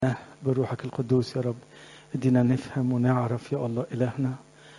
بروحك القدوس يا رب ادينا نفهم ونعرف يا الله إلهنا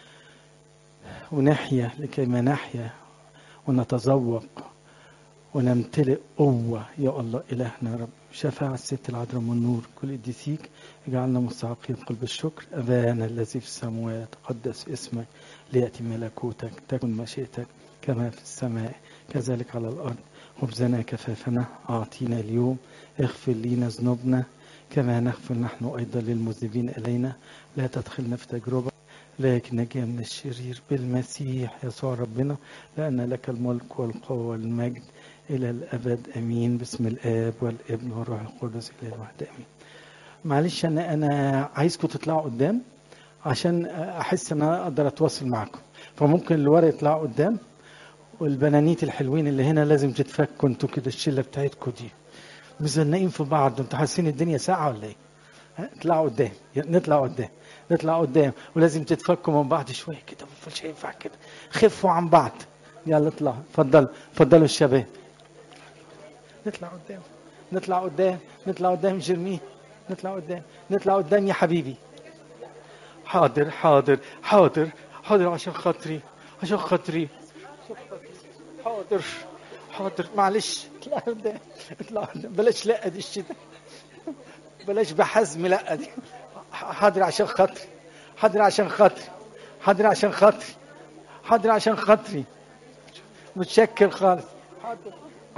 ونحيا لكي ما نحيا ونتذوق ونمتلئ قوة يا الله إلهنا يا رب شفاعة الست العذراء من النور كل قديسيك اجعلنا مستحقين قلب الشكر أبانا الذي في السماوات قدس اسمك ليأتي ملكوتك تكن مشيئتك كما في السماء كذلك على الأرض خبزنا كفافنا أعطينا اليوم اغفر لنا ذنوبنا كما نغفر نحن أيضا للمذنبين إلينا لا تدخلنا في تجربة لكن نجي من الشرير بالمسيح يسوع ربنا لأن لك الملك والقوة والمجد إلى الأبد أمين باسم الآب والابن والروح القدس إلى الواحد أمين معلش أنا أنا عايزكم تطلعوا قدام عشان أحس إن أنا أقدر أتواصل معكم فممكن الورق يطلع قدام والبنانيت الحلوين اللي هنا لازم تتفكوا انتوا كده الشله بتاعتكم دي مزنقين في بعض انتوا حاسين الدنيا ساعه ولا ايه؟ اطلعوا قدام نطلع قدام نطلع قدام ولازم تتفكوا من بعض شويه كده مش هينفع كده خفوا عن بعض يلا اطلعوا اتفضلوا اتفضلوا الشباب نطلع قدام نطلع قدام نطلع قدام جرمين نطلع قدام نطلع قدام يا حبيبي حاضر حاضر حاضر حاضر عشان خاطري عشان خاطري حاضر حاضر معلش اطلع قدام اطلع قدام بلاش لا دي الشتاء بلاش بحزم لا دي حاضر عشان خاطري حاضر عشان خاطري حاضر عشان خاطري حاضر عشان خاطري متشكر خالص حاضر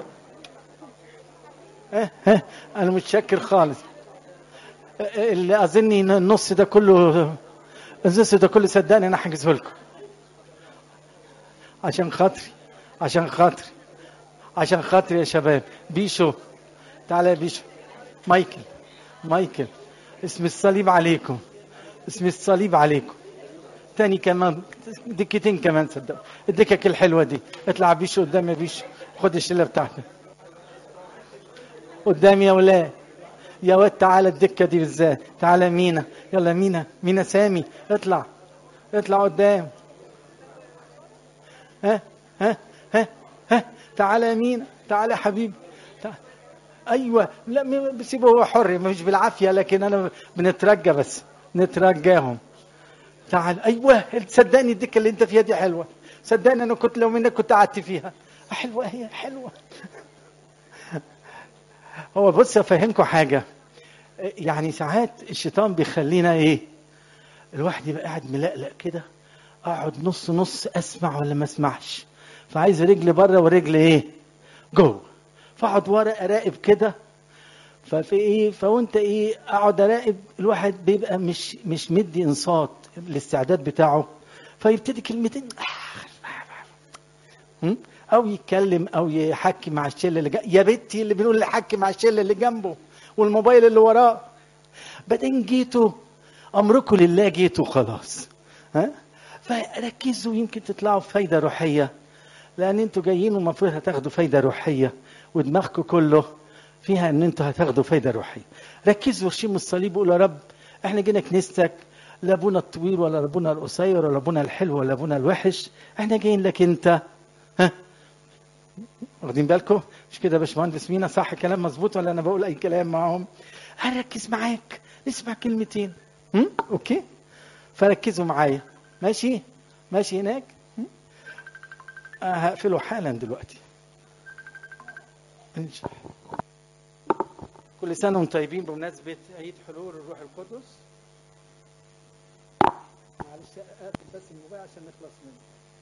اه اه انا متشكر خالص اللي اظني النص ده كله النص ده كله صدقني انا هحجزه لكم عشان خاطري عشان خاطري عشان خاطري يا شباب بيشو تعالى يا بيشو مايكل مايكل اسم الصليب عليكم اسم الصليب عليكم تاني كمان دكتين كمان صدق الدكك الحلوه دي اطلع بيشو قدام يا بيشو خد الشله بتاعتك قدام يا ولاد يا واد تعالى الدكه دي بالذات تعالى مينا يلا مينا مينا سامي اطلع اطلع قدام ها ها ها ها تعالى يا مينا تعالى يا حبيبي تعال. ايوه لا بسيبه هو حر مش بالعافيه لكن انا بنترجى بس نترجاهم تعال ايوه صدقني الدكه اللي انت فيها دي حلوه صدقني انا كنت لو منك كنت قعدت فيها حلوه هي حلوه هو بص افهمكم حاجه يعني ساعات الشيطان بيخلينا ايه الواحد يبقى قاعد ملقلق كده اقعد نص نص اسمع ولا ما اسمعش فعايز رجل بره ورجل ايه جوه فاقعد ورا اراقب كده ففي ايه فوانت ايه اقعد اراقب الواحد بيبقى مش مش مدي انصات الاستعداد بتاعه فيبتدي كلمتين او يتكلم او يحكي مع الشله اللي جنبه يا بنتي اللي بنقول يحكي مع الشله اللي جنبه والموبايل اللي وراه بعدين جيتوا امركم لله جيتوا خلاص ها فركزوا يمكن تطلعوا بفايده روحيه لان انتوا جايين ومفروض هتاخدوا فايده روحيه ودماغكم كله فيها ان انتوا هتاخدوا فايده روحيه ركزوا وشيموا الصليب وقولوا يا رب احنا جينا كنيستك لا ابونا الطويل ولا ابونا القصير ولا ابونا الحلو ولا ابونا الوحش احنا جايين لك انت ها واخدين بالكم مش كده يا باشمهندس مينا صح كلام مظبوط ولا انا بقول اي كلام معاهم هركز معاك نسمع كلمتين هم؟ اوكي فركزوا معايا ماشي ماشي هناك آه هقفله حالا دلوقتي إن شاء الله. كل سنه وانتم طيبين بمناسبه عيد حلول الروح القدس معلش اقفل بس الموبايل عشان نخلص منه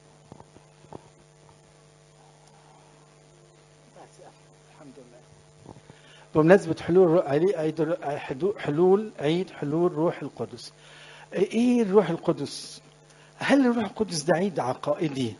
الحمد لله بمناسبة حلول عيد حلول عيد حلول روح القدس ايه الروح القدس هل الروح القدس ده عيد عقائدي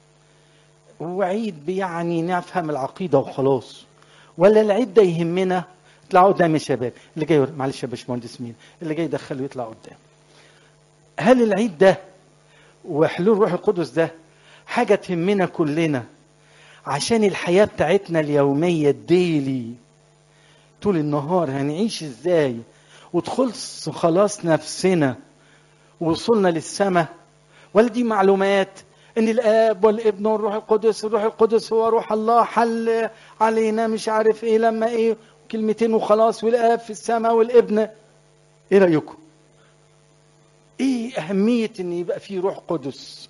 وعيد بيعني نفهم العقيدة وخلاص ولا العيد ده يهمنا اطلعوا قدام يا شباب اللي جاي معلش يا باشمهندس مين اللي جاي يدخله يطلع قدام هل العيد ده وحلول روح القدس ده حاجة تهمنا كلنا عشان الحياة بتاعتنا اليومية الديلي طول النهار هنعيش ازاي وتخلص خلاص نفسنا ووصلنا للسماء ولا دي معلومات ان الاب والابن والروح القدس الروح القدس هو روح الله حل علينا مش عارف ايه لما ايه كلمتين وخلاص والاب في السماء والابن ايه رايكم ايه اهميه ان يبقى في روح قدس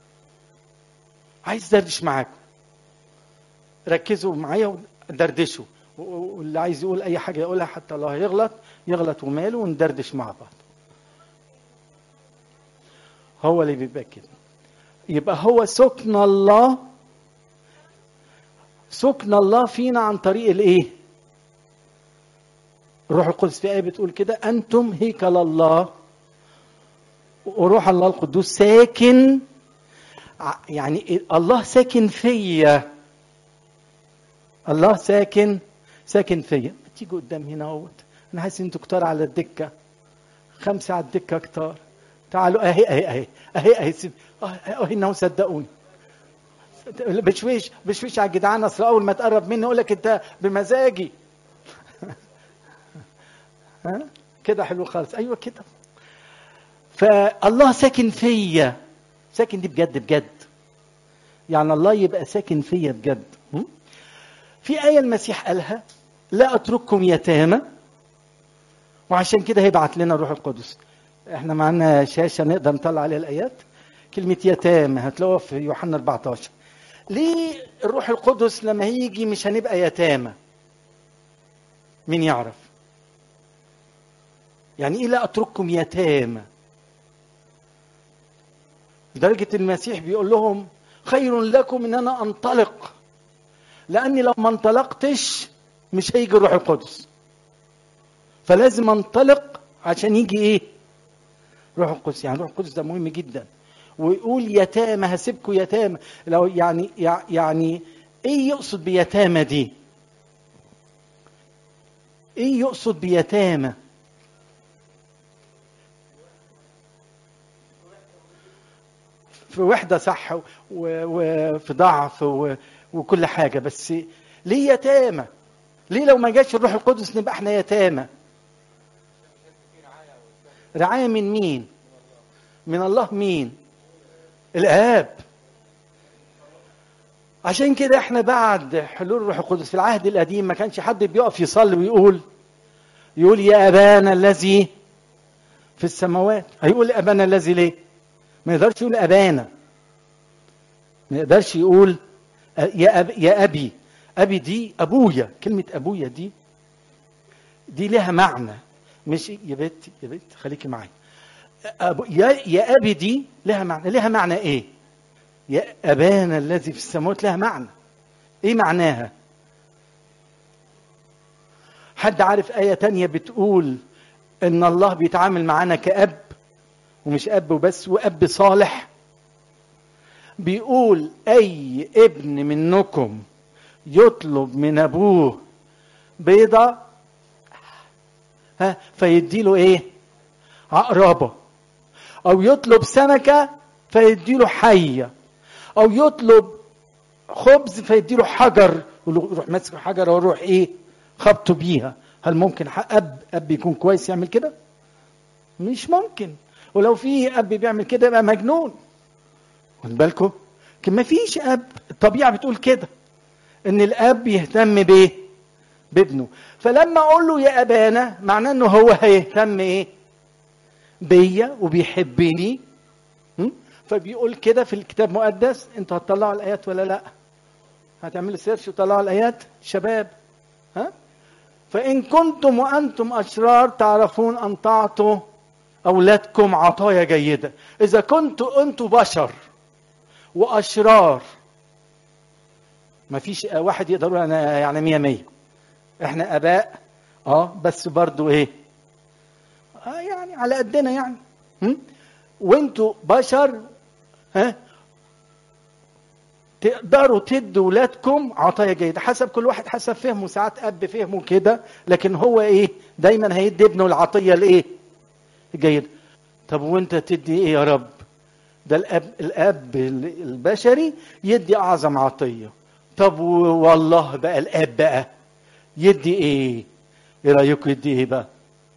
عايز دردش معاكم ركزوا معايا ودردشوا واللي عايز يقول اي حاجه يقولها حتى لو هيغلط يغلط وماله وندردش مع بعض هو اللي بيبقى كده يبقى هو سكن الله سكن الله فينا عن طريق الايه الروح القدس في ايه بتقول كده انتم هيكل الله وروح الله القدوس ساكن يعني الله ساكن فيا الله ساكن ساكن فيا تيجوا قدام هنا اهوت انا حاسس انتوا كتار على الدكه خمسه على الدكه كتار تعالوا اهي اهي اهي اهي اهي سيب اهي انه صدقوني بشويش بشويش على الجدعان اصل اول ما تقرب مني اقول لك انت بمزاجي ها كده حلو خالص ايوه كده فالله ساكن فيا ساكن دي بجد بجد يعني الله يبقى ساكن فيا بجد في آية المسيح قالها لا أترككم يتامى وعشان كده هيبعت لنا الروح القدس احنا معانا شاشة نقدر نطلع عليها الآيات كلمة يتامى هتلاقوها في يوحنا 14 ليه الروح القدس لما هيجي مش هنبقى يتامى مين يعرف يعني ايه لا اترككم يتامى لدرجة المسيح بيقول لهم خير لكم ان انا انطلق لاني لو ما انطلقتش مش هيجي الروح القدس فلازم انطلق عشان يجي ايه روح القدس يعني روح القدس ده مهم جدا ويقول يتامى هسيبكم يتامى لو يعني يعني ايه يقصد بيتامى دي ايه يقصد بيتامى في وحده صح وفي ضعف وكل حاجه بس ليه يتامى ليه لو ما جاش الروح القدس نبقى احنا يتامى رعايه من مين من الله مين الاب عشان كده احنا بعد حلول الروح القدس في العهد القديم ما كانش حد بيقف يصلي ويقول يقول يا ابانا الذي في السماوات هيقول ابانا الذي ليه ما يقدرش يقول ابانا ما يقدرش يقول يا أب يا ابي ابي دي ابويا كلمه ابويا دي دي لها معنى مش يا بنت يا بنت خليكي معايا أبو يا يا ابي دي لها معنى لها معنى ايه يا ابانا الذي في السماوات لها معنى ايه معناها حد عارف ايه تانية بتقول ان الله بيتعامل معانا كاب ومش اب وبس واب صالح بيقول اي ابن منكم يطلب من ابوه بيضة ها فيديله ايه عقربة او يطلب سمكة فيديله حية او يطلب خبز فيديله حجر يروح ماسك حجر ويروح ايه خبطه بيها هل ممكن اب اب يكون كويس يعمل كده مش ممكن ولو في اب بيعمل كده يبقى مجنون خد بالكم لكن ما فيش اب الطبيعه بتقول كده ان الاب يهتم بايه بابنه فلما اقول له يا ابانا معناه انه هو هيهتم ايه بيا وبيحبني فبيقول كده في الكتاب المقدس انتوا هتطلعوا الايات ولا لا هتعملوا سيرش وتطلعوا الايات شباب ها فان كنتم وانتم اشرار تعرفون ان تعطوا اولادكم عطايا جيده اذا كنتوا انتوا بشر واشرار ما فيش واحد يقدر يقول انا يعني مية مية احنا اباء اه بس برضو ايه آه يعني على قدنا يعني م? وانتوا بشر ها تقدروا تدوا ولادكم عطايا جيدة حسب كل واحد حسب فهمه ساعات اب فهمه كده لكن هو ايه دايما هيدي ابنه العطية الايه الجيدة طب وانت تدي ايه يا رب ده الاب الاب البشري يدي اعظم عطيه طب والله بقى الاب بقى يدي ايه ايه رايكم يدي ايه بقى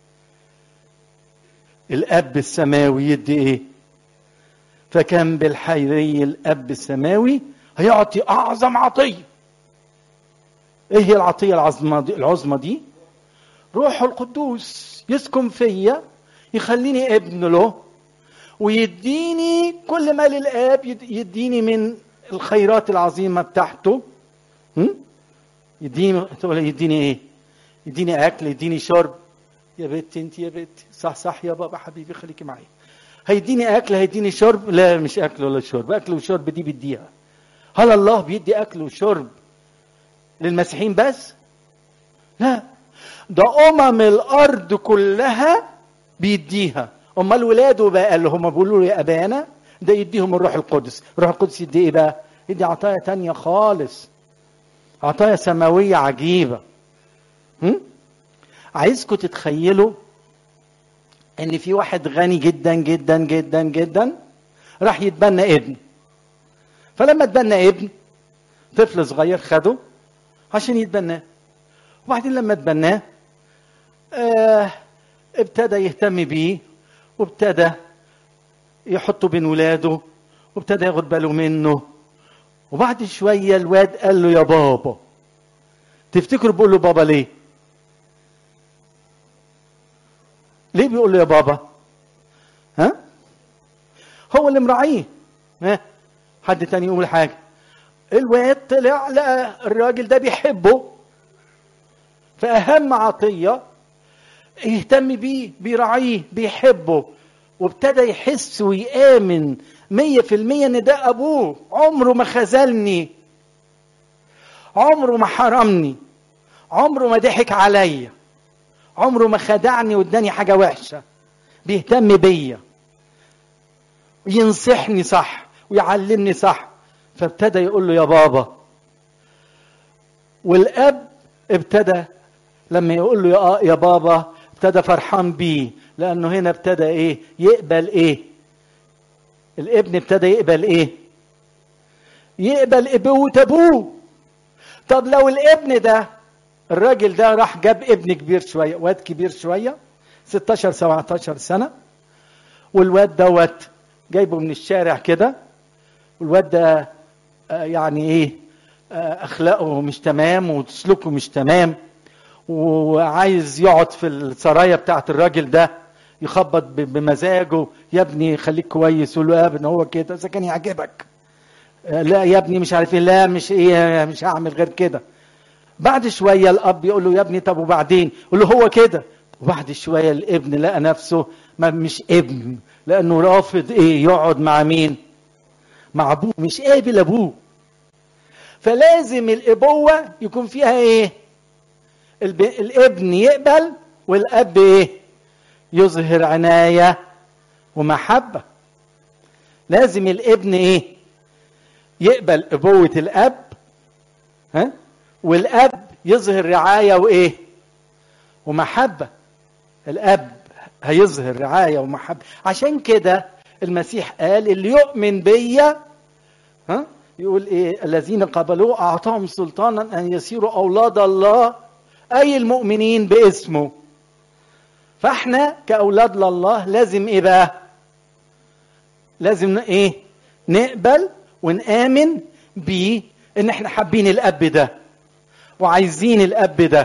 الاب السماوي يدي ايه فكان بالحيري الاب السماوي هيعطي اعظم عطيه ايه هي العطيه العظمى دي العظمى دي روح القدوس يسكن فيا يخليني ابن له ويديني كل ما للاب يد- يديني من الخيرات العظيمه بتاعته هم؟ يديني تقول يديني ايه يديني اكل يديني شرب يا بنتي انت يا بنتي صح صح يا بابا حبيبي خليكي معايا هيديني اكل هيديني شرب لا مش اكل ولا شرب اكل وشرب دي بيديها هل الله بيدي اكل وشرب للمسيحيين بس لا ده امم الارض كلها بيديها امال ولاده بقى اللي هم بيقولوا له يا ابانا ده يديهم الروح القدس الروح القدس يدي ايه بقى يدي عطايا تانية خالص عطايا سماوية عجيبة هم؟ عايزكم تتخيلوا ان في واحد غني جدا جدا جدا جدا راح يتبنى ابن فلما اتبنى ابن طفل صغير خده عشان يتبناه وبعدين لما اتبناه آه ابتدى يهتم بيه وابتدى يحطه بين ولاده وابتدى ياخد باله منه وبعد شويه الواد قال له يا بابا تفتكروا بيقول له بابا ليه؟ ليه بيقول له يا بابا؟ ها؟ هو اللي مراعيه ها؟ حد تاني يقول حاجه الواد طلع لقى الراجل ده بيحبه فأهم عطية يهتم بيه بيراعيه بيحبه وابتدى يحس ويآمن مية في المية ان ده ابوه عمره ما خذلني عمره ما حرمني عمره ما ضحك عليا عمره ما خدعني واداني حاجة وحشة بيهتم بيا وينصحني صح ويعلمني صح فابتدى يقول له يا بابا والاب ابتدى لما يقول له يا يا بابا ابتدى فرحان بيه لانه هنا ابتدى ايه يقبل ايه الابن ابتدى يقبل ايه يقبل ابوه ابوه طب لو الابن ده الراجل ده راح جاب ابن كبير شويه واد كبير شويه 16 17 سنه والواد دوت جايبه من الشارع كده والواد ده آه، يعني ايه آه، اخلاقه مش تمام وسلوكه مش تمام وعايز يقعد في السرايا بتاعت الراجل ده يخبط ب- بمزاجه يا ابني خليك كويس يقول له يا ابني هو كده اذا كان يعجبك آه، لا يا ابني مش عارف ايه لا مش ايه مش هعمل غير كده بعد شويه الاب يقول له يا ابني طب وبعدين يقول له هو كده وبعد شويه الابن لقى نفسه ما مش ابن لانه رافض ايه يقعد مع مين مع ابوه مش قابل ابوه فلازم الابوه يكون فيها ايه الب... الابن يقبل والاب ايه يظهر عنايه ومحبه لازم الابن ايه يقبل ابوه الاب ها والاب يظهر رعايه وايه ومحبه الاب هيظهر رعايه ومحبه عشان كده المسيح قال اللي يؤمن بيا ها يقول ايه الذين قبلوه اعطاهم سلطانا ان يصيروا اولاد الله اي المؤمنين باسمه فاحنا كاولاد لله لازم ايه بقى لازم ايه نقبل ونآمن بيه ان احنا حابين الاب ده وعايزين الاب ده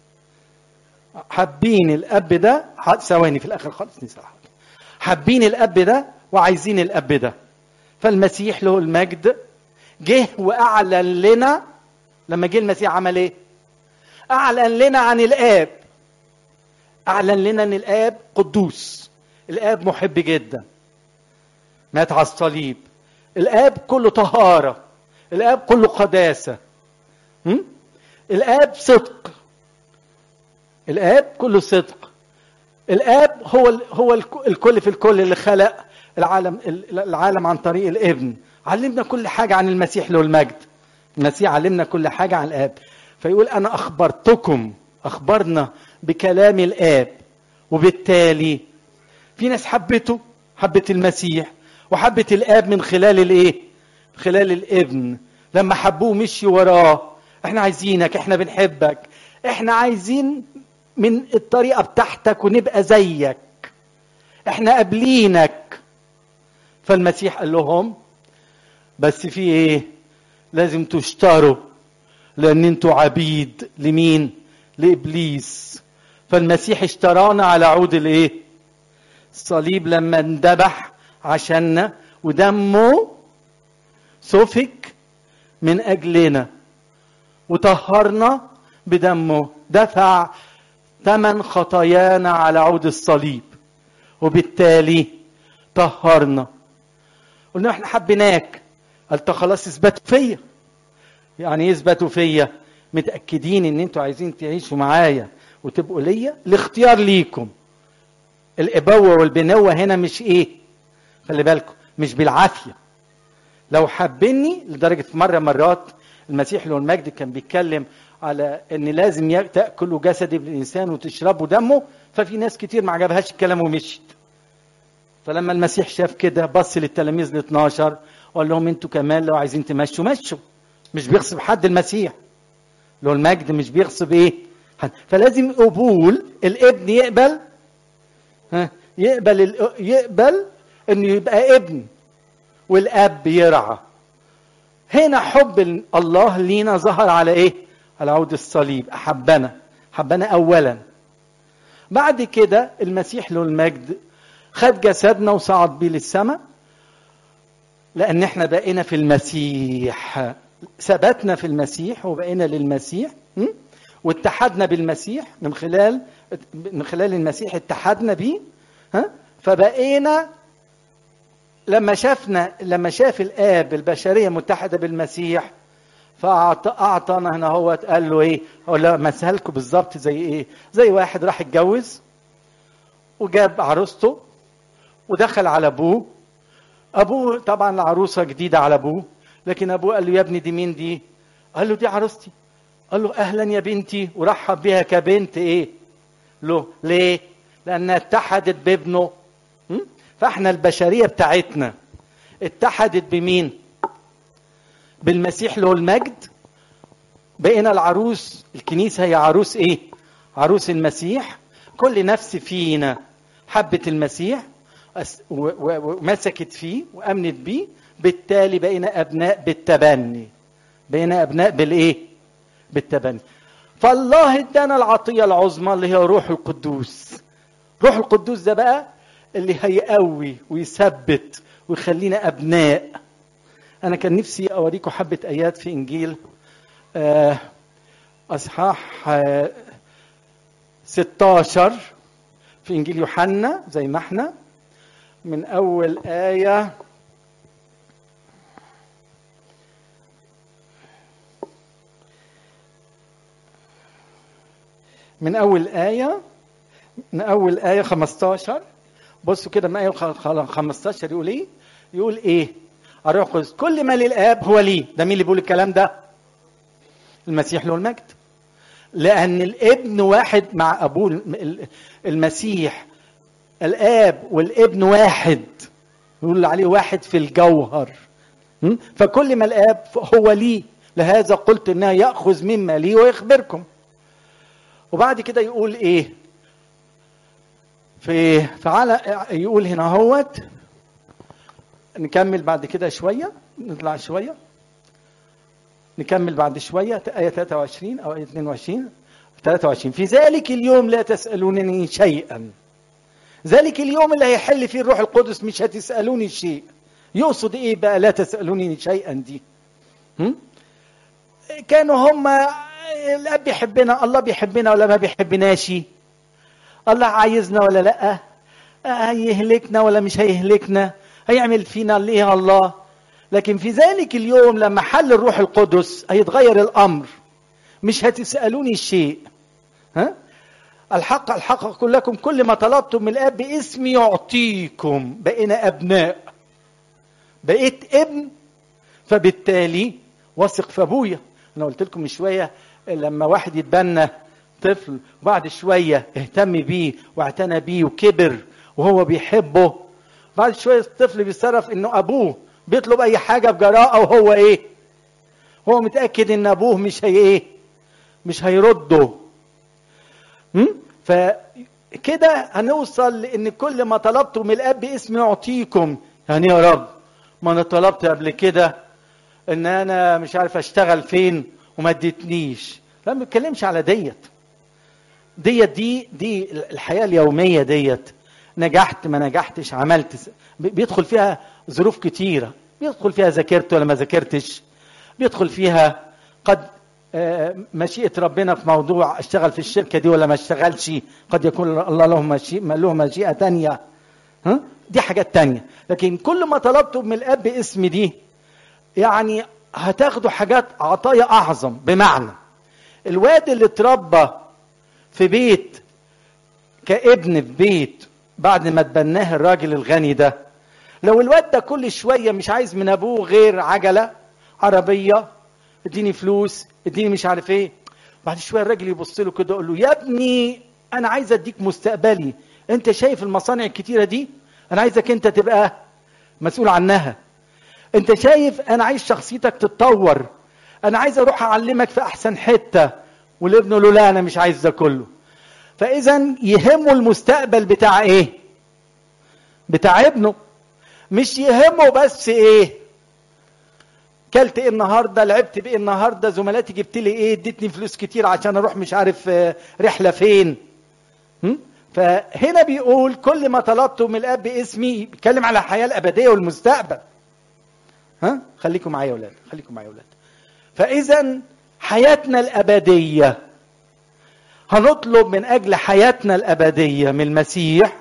حابين الاب ده ح- ثواني في الاخر خالص نسرح حابين الاب ده وعايزين الاب ده فالمسيح له المجد جه واعلن لنا لما جه المسيح عمل ايه اعلن لنا عن الاب اعلن لنا ان الاب قدوس الاب محب جدا مات على الصليب الاب كله طهاره الاب كله قداسه هم؟ الاب صدق الاب كله صدق الاب هو ال هو الك- الكل في الكل اللي خلق العالم ال- العالم عن طريق الابن علمنا كل حاجه عن المسيح له المجد المسيح علمنا كل حاجه عن الاب فيقول انا اخبرتكم اخبرنا بكلام الاب وبالتالي في ناس حبته حبت المسيح وحبت الاب من خلال الايه خلال الابن لما حبوه مشي وراه احنا عايزينك احنا بنحبك احنا عايزين من الطريقه بتاعتك ونبقى زيك احنا قابلينك فالمسيح قال لهم بس في ايه لازم تشتروا لان انتوا عبيد لمين لابليس فالمسيح اشترانا على عود الايه الصليب لما اندبح عشاننا ودمه سفك من اجلنا وطهرنا بدمه دفع ثمن خطايانا على عود الصليب وبالتالي طهرنا قلنا احنا حبيناك قلت خلاص اثبتوا فيا يعني يثبتوا فيا متاكدين ان انتوا عايزين تعيشوا معايا وتبقوا ليا الاختيار ليكم الابوه والبنوه هنا مش ايه خلي بالكم مش بالعافيه لو حبني لدرجه في مره مرات المسيح له المجد كان بيتكلم على ان لازم تاكلوا جسد ابن الانسان وتشربوا دمه ففي ناس كتير ما عجبهاش الكلام ومشيت فلما المسيح شاف كده بص للتلاميذ ال 12 وقال لهم انتوا كمان لو عايزين تمشوا مشوا مش بيغصب حد المسيح له المجد مش بيغصب ايه حد فلازم قبول الابن يقبل ها يقبل يقبل انه يبقى ابن والاب يرعى هنا حب الله لينا ظهر على ايه على عود الصليب احبنا حبنا اولا بعد كده المسيح له المجد خد جسدنا وصعد بيه للسماء لان احنا بقينا في المسيح ثبتنا في المسيح وبقينا للمسيح واتحدنا بالمسيح من خلال من خلال المسيح اتحدنا بيه ها فبقينا لما شافنا لما شاف الاب البشريه متحده بالمسيح فاعطانا هنا هو قال له ايه اقول له مثلكم بالظبط زي ايه زي واحد راح اتجوز وجاب عروسته ودخل على ابوه ابوه طبعا العروسه جديده على ابوه لكن ابوه قال له يا ابني دي مين دي قال له دي عروستي قال له اهلا يا بنتي ورحب بها كبنت ايه له ليه لانها اتحدت بابنه فاحنا البشريه بتاعتنا اتحدت بمين بالمسيح له المجد بقينا العروس الكنيسه هي عروس ايه عروس المسيح كل نفس فينا حبت المسيح ومسكت فيه وامنت بيه بالتالي بقينا ابناء بالتبني بقينا ابناء بالايه بالتبني فالله ادانا العطيه العظمى اللي هي روح القدوس روح القدوس ده بقى اللي هيقوي ويثبت ويخلينا ابناء انا كان نفسي اوريكم حبه ايات في انجيل اصحاح 16 في انجيل يوحنا زي ما احنا من اول ايه من اول ايه من اول ايه 15 بصوا كده من ايه 15 يقول ايه يقول ايه الروح القدس كل ما للاب هو ليه ده مين اللي بيقول الكلام ده المسيح له المجد لان الابن واحد مع ابوه المسيح الاب والابن واحد يقول عليه واحد في الجوهر فكل ما الاب هو لي لهذا قلت انه ياخذ مما لي ويخبركم وبعد كده يقول ايه في فعلى يقول هنا هوت نكمل بعد كده شويه نطلع شويه نكمل بعد شويه ايه 23 او ايه 22 23 في ذلك اليوم لا تسالونني شيئا ذلك اليوم اللي هيحل فيه الروح القدس مش هتسالوني شيء يقصد ايه بقى لا تسالوني شيئا دي هم؟ كانوا هم الاب بيحبنا الله بيحبنا ولا ما بيحبناش الله عايزنا ولا لا هيهلكنا ولا مش هيهلكنا هيعمل فينا ليه الله لكن في ذلك اليوم لما حل الروح القدس هيتغير الامر مش هتسالوني شيء ها الحق الحق اقول لكم كل ما طلبتم من الاب باسمي يعطيكم بقينا ابناء بقيت ابن فبالتالي واثق في ابويا انا قلت لكم من شويه لما واحد يتبنى طفل بعد شويه اهتم بيه واعتنى بيه وكبر وهو بيحبه بعد شويه الطفل بيتصرف انه ابوه بيطلب اي حاجه بجراءه وهو ايه هو متاكد ان ابوه مش هي ايه مش هيرده فكده هنوصل لان كل ما طلبته من الاب باسم يعطيكم يعني يا رب ما انا طلبت قبل كده ان انا مش عارف اشتغل فين وما اديتنيش لا ما بتكلمش على ديت ديت دي دي الحياه اليوميه ديت نجحت ما نجحتش عملت بيدخل فيها ظروف كتيره بيدخل فيها ذاكرت ولا ما ذاكرتش بيدخل فيها قد مشيئة ربنا في موضوع اشتغل في الشركة دي ولا ما اشتغلش قد يكون الله له مشيئة له مشيئة تانية ها؟ دي حاجات تانية لكن كل ما طلبته من الأب باسم دي يعني هتاخدوا حاجات عطايا أعظم بمعنى الواد اللي اتربى في بيت كابن في بيت بعد ما تبناه الراجل الغني ده لو الواد ده كل شوية مش عايز من أبوه غير عجلة عربية اديني فلوس اديني مش عارف ايه بعد شويه الراجل يبص له كده يقول له يا ابني انا عايز اديك مستقبلي انت شايف المصانع الكتيره دي انا عايزك انت تبقى مسؤول عنها انت شايف انا عايز شخصيتك تتطور انا عايز اروح اعلمك في احسن حته والابن له لا انا مش عايز ده كله فاذا يهمه المستقبل بتاع ايه بتاع ابنه مش يهمه بس ايه كلت ايه النهارده لعبت بايه النهارده زملاتي جبت لي ايه اديتني فلوس كتير عشان اروح مش عارف رحله فين فهنا بيقول كل ما طلبته من الاب باسمي بيتكلم على الحياه الابديه والمستقبل ها خليكم معايا يا اولاد خليكم معايا يا اولاد فاذا حياتنا الابديه هنطلب من اجل حياتنا الابديه من المسيح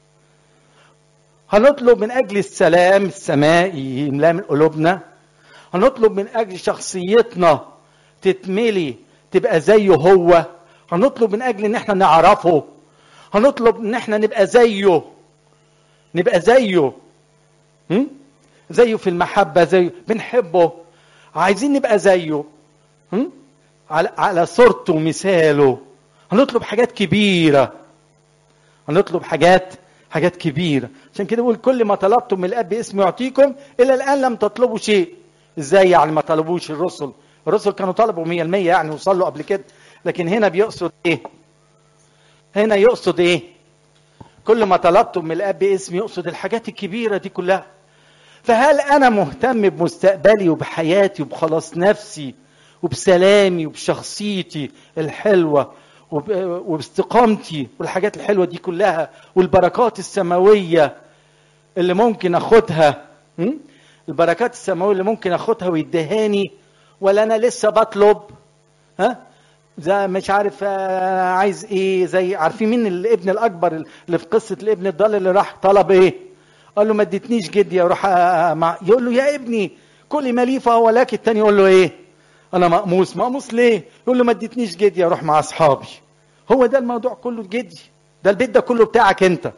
هنطلب من اجل السلام السمائي يملا من قلوبنا هنطلب من اجل شخصيتنا تتملي تبقى زيه هو هنطلب من اجل ان احنا نعرفه هنطلب ان احنا نبقى زيه نبقى زيه م? زيه في المحبة زيه بنحبه عايزين نبقى زيه م? على على صورته ومثاله هنطلب حاجات كبيرة هنطلب حاجات حاجات كبيرة عشان كده بقول كل ما طلبتم من الاب باسمه يعطيكم الى الان لم تطلبوا شيء ازاي يعني ما طلبوش الرسل الرسل كانوا طلبوا 100% يعني وصلوا قبل كده لكن هنا بيقصد ايه هنا يقصد ايه كل ما طلبتم من الاب باسم يقصد الحاجات الكبيره دي كلها فهل انا مهتم بمستقبلي وبحياتي وبخلاص نفسي وبسلامي وبشخصيتي الحلوه وباستقامتي والحاجات الحلوه دي كلها والبركات السماويه اللي ممكن اخدها البركات السماويه اللي ممكن اخدها ويدهاني ولا انا لسه بطلب ها زي مش عارف عايز ايه زي عارفين مين الابن الاكبر اللي في قصه الابن الضال اللي راح طلب ايه قال له ما اديتنيش جدي اروح مع يقول له يا ابني كل ما لي فهو لك التاني يقول له ايه انا مقموس مقموس ليه يقول له ما اديتنيش جدي اروح مع اصحابي هو ده الموضوع كله جدي ده البيت ده كله بتاعك انت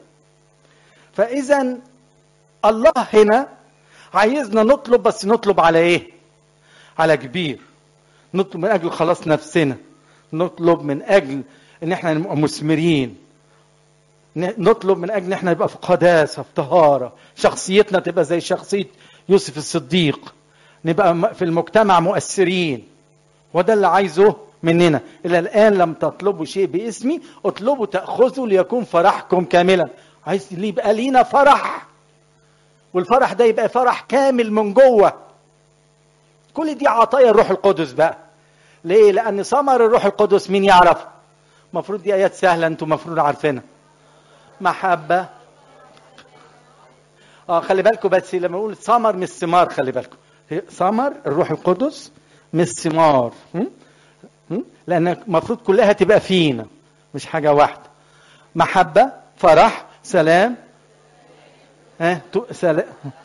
فاذا الله هنا عايزنا نطلب بس نطلب على ايه على كبير نطلب من اجل خلاص نفسنا نطلب من اجل ان احنا نبقى مثمرين نطلب من اجل ان احنا نبقى في قداسه في طهاره شخصيتنا تبقى زي شخصيه يوسف الصديق نبقى في المجتمع مؤثرين وده اللي عايزه مننا الى الان لم تطلبوا شيء باسمي اطلبوا تاخذوا ليكون فرحكم كاملا عايز يبقى لينا فرح والفرح ده يبقى فرح كامل من جوه كل دي عطايا الروح القدس بقى ليه لان ثمر الروح القدس مين يعرف المفروض دي ايات سهله انتم المفروض عارفينها محبه اه خلي بالكم بس لما اقول ثمر مش ثمار خلي بالكم ثمر الروح القدس مش ثمار لان المفروض كلها تبقى فينا مش حاجه واحده محبه فرح سلام ها سلام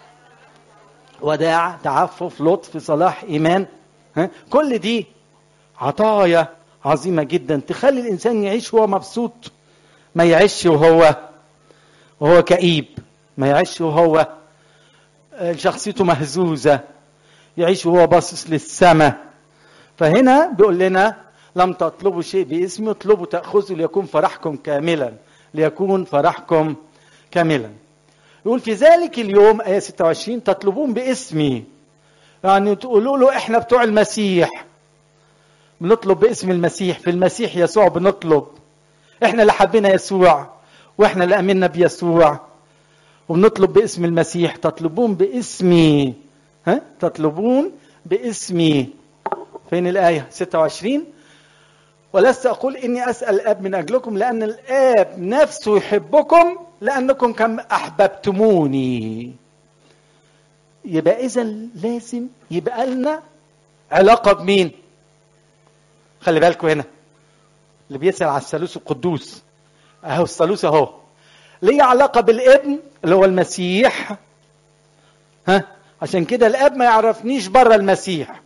وداع تعفف لطف صلاح ايمان ها كل دي عطايا عظيمه جدا تخلي الانسان يعيش وهو مبسوط ما يعيش وهو وهو كئيب ما يعيش وهو شخصيته مهزوزه يعيش وهو باصص للسماء فهنا بيقول لنا لم تطلبوا شيء باسمي اطلبوا تاخذوا ليكون فرحكم كاملا ليكون فرحكم كاملا يقول في ذلك اليوم آية 26 تطلبون باسمي يعني تقولوا له احنا بتوع المسيح بنطلب باسم المسيح في المسيح يسوع بنطلب احنا اللي حبينا يسوع واحنا اللي امنا بيسوع وبنطلب باسم المسيح تطلبون باسمي ها تطلبون باسمي فين الآية 26 ولست أقول إني أسأل الآب من أجلكم لأن الآب نفسه يحبكم لأنكم كم أحببتموني يبقى إذا لازم يبقى لنا علاقة بمين؟ خلي بالكم هنا اللي بيسأل على الثالوث القدوس أهو الثالوث أهو ليه علاقة بالابن اللي هو المسيح ها عشان كده الاب ما يعرفنيش بره المسيح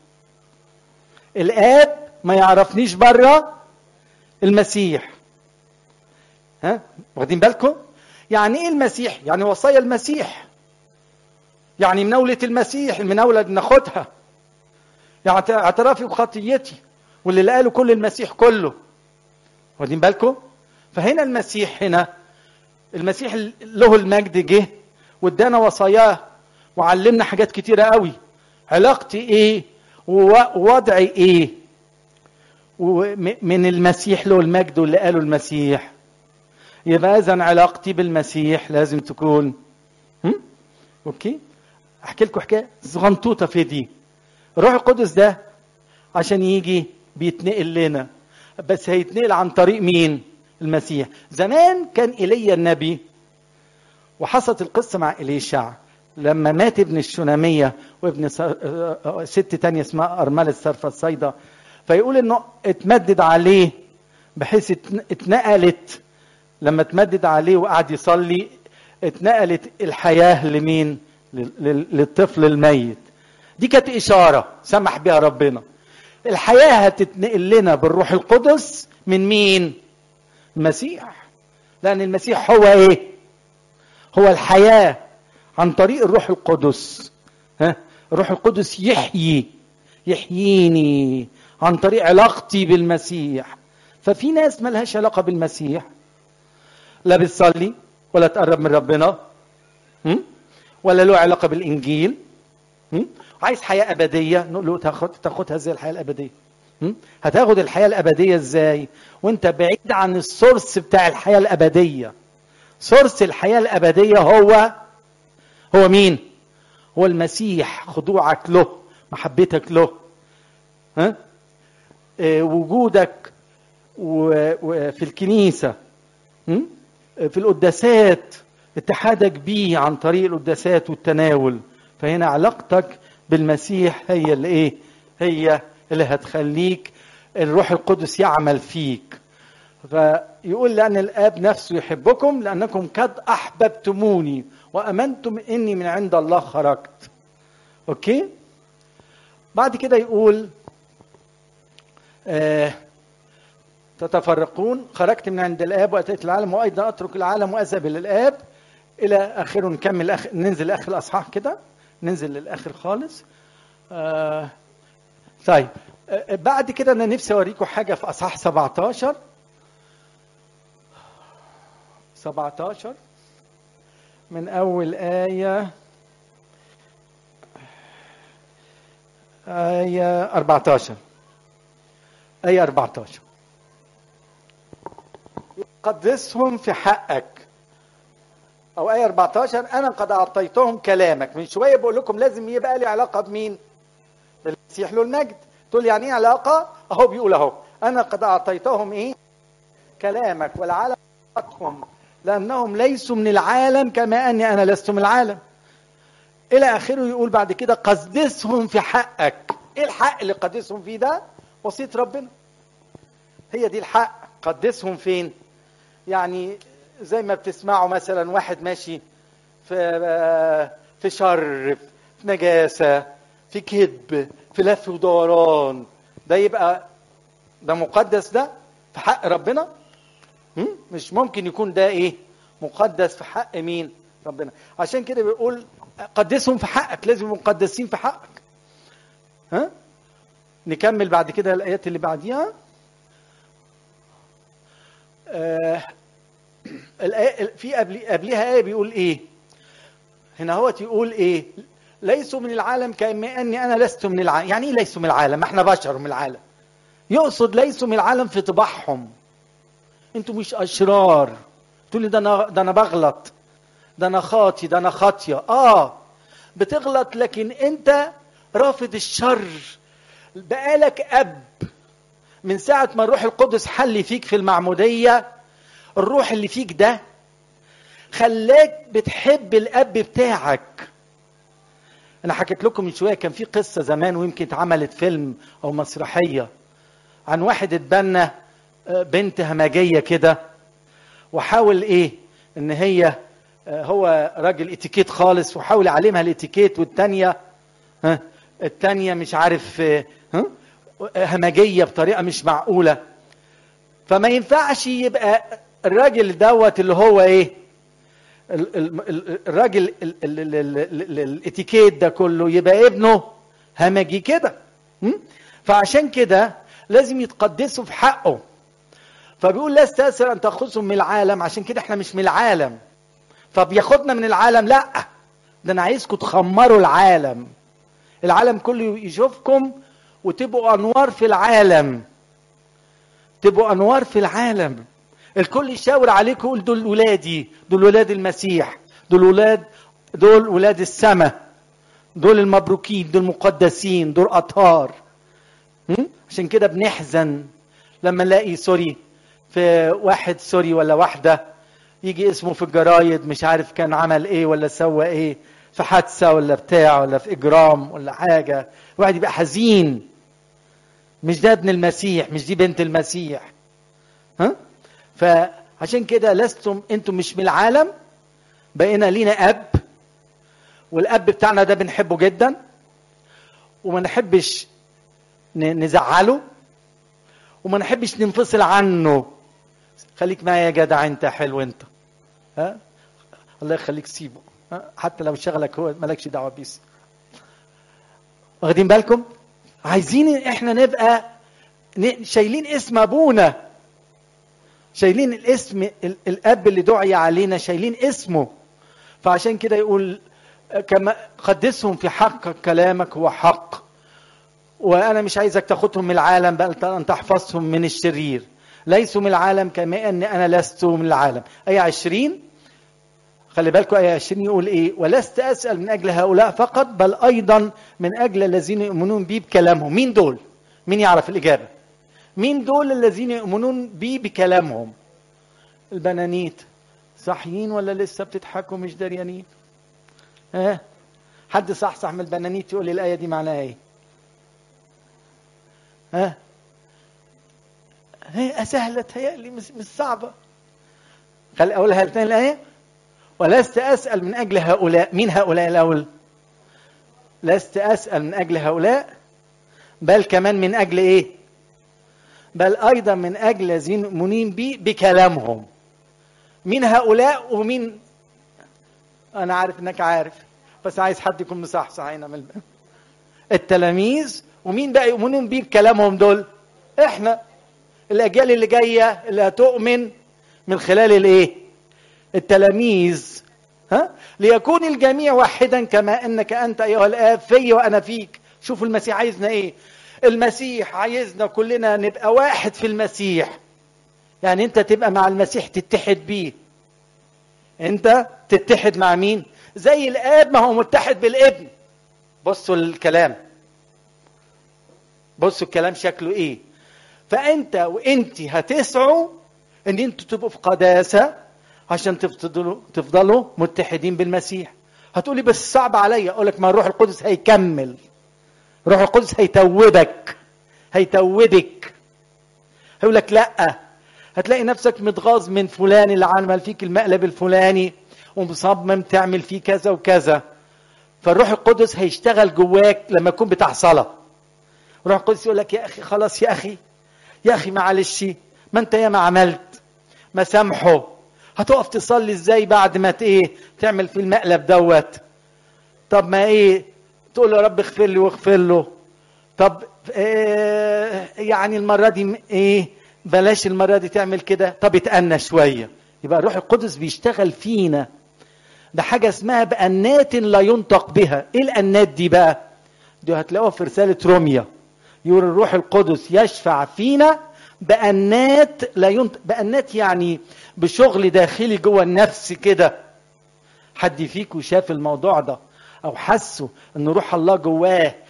الاب ما يعرفنيش بره المسيح ها واخدين بالكم يعني ايه المسيح يعني وصايا المسيح يعني مناولة المسيح المناولة بناخدها يعني اعترافي بخطيتي واللي قاله كل المسيح كله واخدين بالكم فهنا المسيح هنا المسيح له المجد جه وادانا وصاياه وعلمنا حاجات كتيره قوي علاقتي ايه ووضعي ايه من المسيح له المجد واللي قاله المسيح يبقى اذا علاقتي بالمسيح لازم تكون هم؟ اوكي احكي لكم حكايه صغنطوطه في دي الروح القدس ده عشان يجي بيتنقل لنا بس هيتنقل عن طريق مين المسيح زمان كان ايليا النبي وحصلت القصه مع اليشع لما مات ابن الشناميه وابن ست تانية اسمها ارمله صرفه الصيدا فيقول انه اتمدد عليه بحيث اتنقلت لما اتمدد عليه وقعد يصلي اتنقلت الحياه لمين للطفل الميت دي كانت اشاره سمح بها ربنا الحياه هتتنقل لنا بالروح القدس من مين المسيح لان المسيح هو ايه هو الحياه عن طريق الروح القدس ها الروح القدس يحيي يحييني عن طريق علاقتي بالمسيح ففي ناس ملهاش علاقة بالمسيح لا بتصلي ولا تقرب من ربنا ولا له علاقة بالإنجيل عايز حياة أبدية نقول له تاخد تاخدها ازاي الحياة الأبدية هتاخد الحياة الأبدية ازاي وانت بعيد عن السورس بتاع الحياة الأبدية سورس الحياة الأبدية هو هو مين هو المسيح خضوعك له محبتك له ها اه وجودك وفي الكنيسة في القداسات اتحادك بيه عن طريق القداسات والتناول فهنا علاقتك بالمسيح هي اللي ايه هي اللي هتخليك الروح القدس يعمل فيك فيقول لأن الآب نفسه يحبكم لأنكم قد أحببتموني وأمنتم إني من عند الله خرجت أوكي بعد كده يقول آه تتفرقون خرجت من عند الآب وأتيت العالم وأيضا أترك العالم وأذهب إلى الآب إلى آخره نكمل أخ... ننزل لآخر الأصحاح كده ننزل للآخر خالص آه طيب آه بعد كده أنا نفسي أوريكم حاجة في أصحاح 17 17 من أول آية آية 14 آية 14 قدسهم في حقك أو آية 14 أنا قد أعطيتهم كلامك من شوية بقول لكم لازم يبقى لي علاقة بمين؟ بالمسيح له المجد تقول يعني إيه علاقة؟ أهو بيقول أهو أنا قد أعطيتهم إيه؟ كلامك والعالم أعطتهم لأنهم ليسوا من العالم كما أني أنا لست من العالم إلى آخره يقول بعد كده قدسهم في حقك إيه الحق اللي قدسهم فيه ده وصية ربنا هي دي الحق قدسهم فين يعني زي ما بتسمعوا مثلا واحد ماشي في في شر في نجاسة في كذب في لف ودوران ده يبقى ده مقدس ده في حق ربنا مش ممكن يكون ده ايه مقدس في حق مين ربنا عشان كده بيقول قدسهم في حقك لازم يبقوا مقدسين في حقك ها نكمل بعد كده الايات اللي بعديها آه الآية في قبل قبلها آية بيقول إيه؟ هنا هو يقول إيه؟ ليسوا من العالم كما أني أنا لست من العالم، يعني إيه ليسوا من العالم؟ ما إحنا بشر من العالم. يقصد ليسوا من العالم في طباعهم. أنتوا مش أشرار. تقول لي ده أنا ده أنا بغلط. ده أنا خاطي، ده أنا خاطية. آه بتغلط لكن أنت رافض الشر. بقالك اب من ساعه ما الروح القدس حل فيك في المعموديه الروح اللي فيك ده خلاك بتحب الاب بتاعك انا حكيت لكم من شويه كان في قصه زمان ويمكن اتعملت فيلم او مسرحيه عن واحد اتبنى بنت همجيه كده وحاول ايه ان هي هو راجل اتيكيت خالص وحاول يعلمها الاتيكيت والتانيه ها التانيه مش عارف ها همجيه بطريقه مش معقوله فما ينفعش يبقى الراجل دوت اللي هو ايه الراجل الاتيكيت ده كله يبقى ابنه همجي كده فعشان كده لازم يتقدسوا في حقه فبيقول لا استأثر ان تاخذهم من العالم عشان كده احنا مش من العالم فبياخدنا من العالم لا ده انا عايزكم تخمروا العالم العالم كله يشوفكم وتبقوا انوار في العالم تبقوا انوار في العالم الكل يشاور عليكم يقول دول ولادي دول ولاد المسيح دول ولاد دول ولاد السماء دول المبروكين دول مقدسين دول اطهار عشان كده بنحزن لما نلاقي سوري في واحد سوري ولا واحده يجي اسمه في الجرايد مش عارف كان عمل ايه ولا سوى ايه في حادثه ولا بتاع ولا في اجرام ولا حاجه واحد يبقى حزين مش ده ابن المسيح مش دي بنت المسيح ها فعشان كده لستم انتم مش من العالم بقينا لينا اب والاب بتاعنا ده بنحبه جدا وما نحبش نزعله وما نحبش ننفصل عنه خليك معايا يا جدع انت حلو انت ها الله يخليك سيبه ها؟ حتى لو شغلك هو مالكش دعوه بيه واخدين بالكم عايزين احنا نبقى شايلين اسم ابونا شايلين الاسم الاب اللي دعي علينا شايلين اسمه فعشان كده يقول كما قدسهم في حق كلامك هو حق وانا مش عايزك تاخدهم من العالم بل ان تحفظهم من الشرير ليسوا من العالم كما ان انا لست من العالم اي عشرين خلي بالكم اي عشرين يقول ايه ولست اسال من اجل هؤلاء فقط بل ايضا من اجل الذين يؤمنون بي بكلامهم مين دول مين يعرف الاجابه مين دول الذين يؤمنون بي بكلامهم البنانيت صحيين ولا لسه بتضحكوا مش دريانين ها أه؟ حد صحصح من البنانيت يقول لي الايه دي معناها ايه ها أه؟ هي سهلة تهيألي مش, مش صعبة خلي أقولها تاني الآية ولست أسأل من أجل هؤلاء مين هؤلاء الأول لست أسأل من أجل هؤلاء بل كمان من أجل إيه بل أيضا من أجل الذين يؤمنون بي بكلامهم مين هؤلاء ومين أنا عارف إنك عارف بس عايز حد يكون مصحصح هنا من التلاميذ ومين بقى يؤمنون بيه بكلامهم دول احنا الاجيال اللي جايه اللي هتؤمن من خلال الايه التلاميذ ها ليكون الجميع واحدا كما انك انت ايها الاب في وانا فيك شوفوا المسيح عايزنا ايه المسيح عايزنا كلنا نبقى واحد في المسيح يعني انت تبقى مع المسيح تتحد بيه انت تتحد مع مين زي الاب ما هو متحد بالابن بصوا الكلام بصوا الكلام شكله ايه فانت وانت هتسعوا ان انتوا تبقوا في قداسه عشان تفضلوا تفضلوا متحدين بالمسيح هتقولي بس صعب عليا اقول لك ما الروح القدس هيكمل الروح القدس هيتوبك هيتوبك هيقول لك لا هتلاقي نفسك متغاظ من فلان اللي عمل فيك المقلب الفلاني ومصمم تعمل فيه كذا وكذا فالروح القدس هيشتغل جواك لما تكون بتاع صلاه الروح القدس يقول لك يا اخي خلاص يا اخي يا اخي معلش ما انت يا ما عملت ما سامحه هتقف تصلي ازاي بعد ما ايه تعمل في المقلب دوت طب ما ايه تقول له يا رب اغفر لي واغفر له طب إيه يعني المره دي ايه بلاش المره دي تعمل كده طب اتأنى شويه يبقى الروح القدس بيشتغل فينا ده حاجه اسمها بأنات لا ينطق بها ايه الأنات دي بقى دي هتلاقوها في رساله روميا يقول الروح القدس يشفع فينا بأنات لا ينطق بأنات يعني بشغل داخلي جوه النفس كده حد فيكم شاف الموضوع ده او حسوا ان روح الله جواه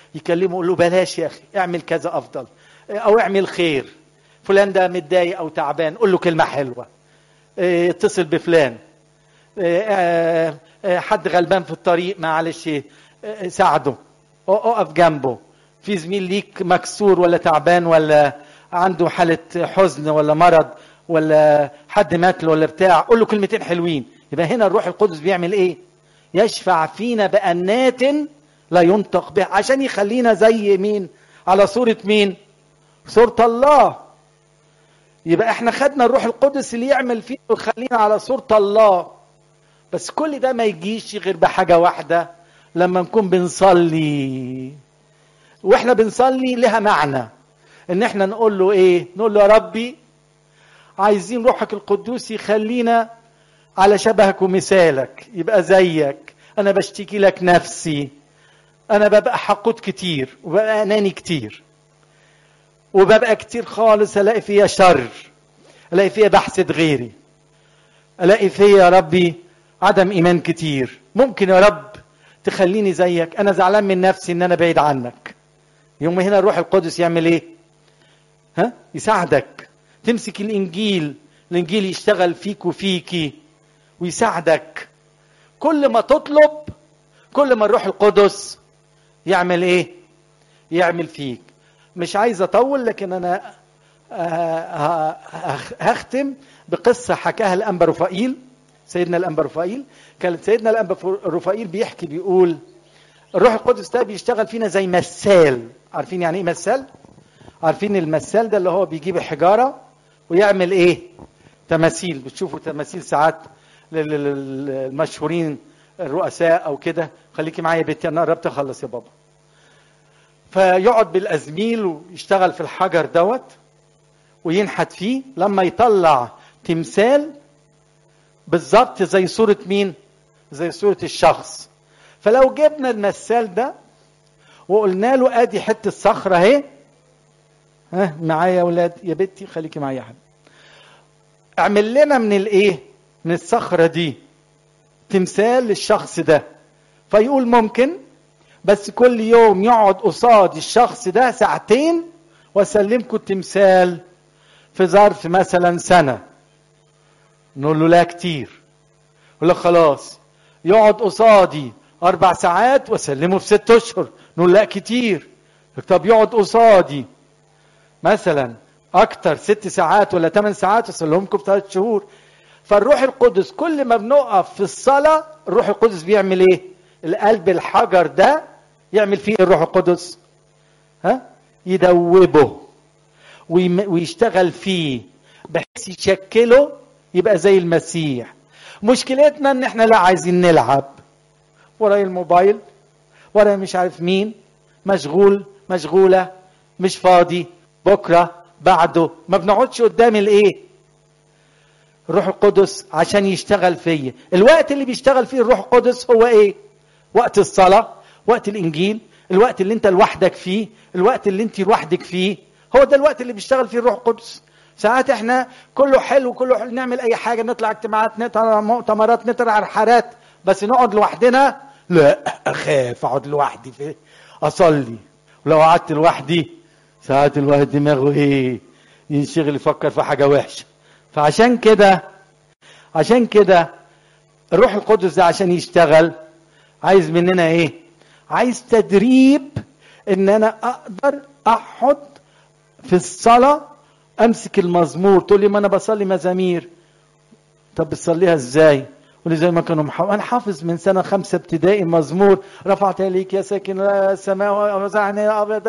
يكلمه يقول له بلاش يا اخي اعمل كذا افضل او اعمل خير فلان ده متضايق او تعبان قول له كلمه حلوه اه، اتصل بفلان اه، اه، حد غلبان في الطريق معلش اه، ساعده اقف جنبه في زميل ليك مكسور ولا تعبان ولا عنده حالة حزن ولا مرض ولا حد مات له ولا بتاع قول له كلمتين حلوين يبقى هنا الروح القدس بيعمل ايه يشفع فينا بأنات لا ينطق بها عشان يخلينا زي مين على صورة مين صورة الله يبقى احنا خدنا الروح القدس اللي يعمل فينا ويخلينا على صورة الله بس كل ده ما يجيش غير بحاجة واحدة لما نكون بنصلي واحنا بنصلي لها معنى ان احنا نقول له ايه نقول له يا ربي عايزين روحك القدوس يخلينا على شبهك ومثالك يبقى زيك انا بشتكي لك نفسي انا ببقى حقود كتير وببقى اناني كتير وببقى كتير خالص الاقي فيها شر الاقي فيها بحسد غيري الاقي فيها يا ربي عدم ايمان كتير ممكن يا رب تخليني زيك انا زعلان من نفسي ان انا بعيد عنك يوم هنا الروح القدس يعمل ايه ها يساعدك تمسك الانجيل الانجيل يشتغل فيك وفيكي ويساعدك كل ما تطلب كل ما الروح القدس يعمل ايه يعمل فيك مش عايز اطول لكن انا هختم بقصه حكاها الانبا رفائيل سيدنا الانبا رفائيل كانت سيدنا الانبا رفائيل بيحكي بيقول الروح القدس ده بيشتغل فينا زي مسال عارفين يعني ايه مسال عارفين المسال ده اللي هو بيجيب الحجاره ويعمل ايه تماثيل بتشوفوا تماثيل ساعات للمشهورين الرؤساء او كده خليكي معايا يا بنتي انا قربت اخلص يا بابا فيقعد بالازميل ويشتغل في الحجر دوت وينحت فيه لما يطلع تمثال بالظبط زي صورة مين؟ زي صورة الشخص فلو جبنا المثال ده وقلنا له ادي حتة صخرة اهي ها معايا يا ولاد يا بنتي خليكي معايا يا حبيبي اعمل لنا من الايه؟ من الصخرة دي تمثال للشخص ده فيقول ممكن بس كل يوم يقعد قصاد الشخص ده ساعتين واسلمكم التمثال في ظرف مثلا سنه نقول له لا كتير يقول لك خلاص يقعد قصادي اربع ساعات واسلمه في ست اشهر نقول لا كتير طب يقعد قصادي مثلا اكتر ست ساعات ولا ثمان ساعات واسلمكم في ثلاث شهور فالروح القدس كل ما بنقف في الصلاه الروح القدس بيعمل ايه القلب الحجر ده يعمل فيه الروح القدس ها يدوبه ويشتغل فيه بحيث يشكله يبقى زي المسيح مشكلتنا ان احنا لا عايزين نلعب ورايا الموبايل ورايا مش عارف مين مشغول مشغولة مش فاضي بكرة بعده ما بنقعدش قدام الايه الروح القدس عشان يشتغل فيا الوقت اللي بيشتغل فيه الروح القدس هو ايه وقت الصلاة وقت الانجيل الوقت اللي انت لوحدك فيه الوقت اللي انت لوحدك فيه هو ده الوقت اللي بيشتغل فيه الروح القدس ساعات احنا كله حلو كله حلو نعمل اي حاجه نطلع اجتماعات نطلع مؤتمرات نطلع رحلات بس نقعد لوحدنا لا اخاف اقعد لوحدي في اصلي ولو قعدت لوحدي ساعات الواحد دماغه ايه ينشغل يفكر في حاجه وحشه فعشان كده عشان كده الروح القدس ده عشان يشتغل عايز مننا ايه عايز تدريب ان انا اقدر اقعد في الصلاه امسك المزمور تقول لي ما انا بصلي مزامير طب بتصليها ازاي قول لي زي ما كانوا محاول. انا حافظ من سنه خمسه ابتدائي مزمور رفعت اليك يا ساكن السماء وزعني